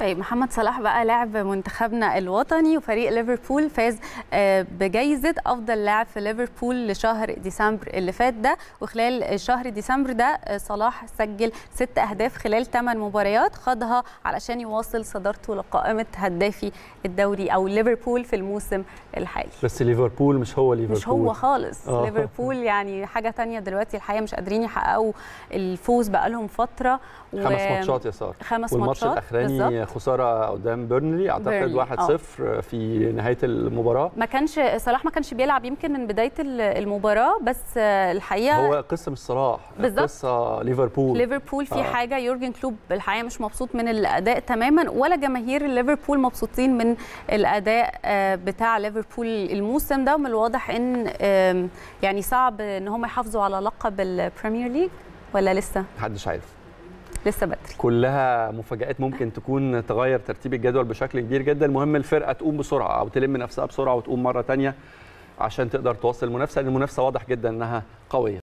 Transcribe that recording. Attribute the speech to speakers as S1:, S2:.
S1: طيب محمد صلاح بقى لاعب منتخبنا الوطني وفريق ليفربول فاز بجائزة أفضل لاعب في ليفربول لشهر ديسمبر اللي فات ده وخلال شهر ديسمبر ده صلاح سجل ست أهداف خلال 8 مباريات خاضها علشان يواصل صدارته لقائمة هدافي الدوري أو ليفربول في الموسم الحالي
S2: بس ليفربول مش هو ليفربول
S1: مش هو خالص
S2: آه.
S1: ليفربول يعني حاجة تانية دلوقتي الحقيقة مش قادرين يحققوا الفوز بقى لهم فترة
S2: خمس ماتشات يا ساره
S1: خمس
S2: والماتش
S1: ماتشات
S2: الاخراني
S1: بالظبط.
S2: خساره قدام بيرنلي
S1: بيرنلي،
S2: اعتقد 1-0 في نهايه المباراه
S1: ما كانش صلاح ما كانش بيلعب يمكن من بدايه ال- المباراه بس الحقيقه
S2: هو قصه مش صلاح
S1: بالظبط.
S2: قصه ليفربول
S1: ليفربول في
S2: آه.
S1: حاجه يورجن كلوب الحقيقه مش مبسوط من الاداء تماما ولا جماهير ليفربول مبسوطين من الاداء آه، بتاع ليفربول الموسم ده ومن الواضح ان آم، يعني صعب ان هم يحافظوا على لقب البريمير ليج ولا لسه
S2: محدش عارف
S1: لسه بدري
S2: كلها مفاجآت ممكن تكون تغير ترتيب الجدول بشكل كبير جدا المهم الفرقه تقوم بسرعه او تلم نفسها بسرعه وتقوم مره تانية عشان تقدر تواصل المنافسه لان المنافسه واضح جدا انها قويه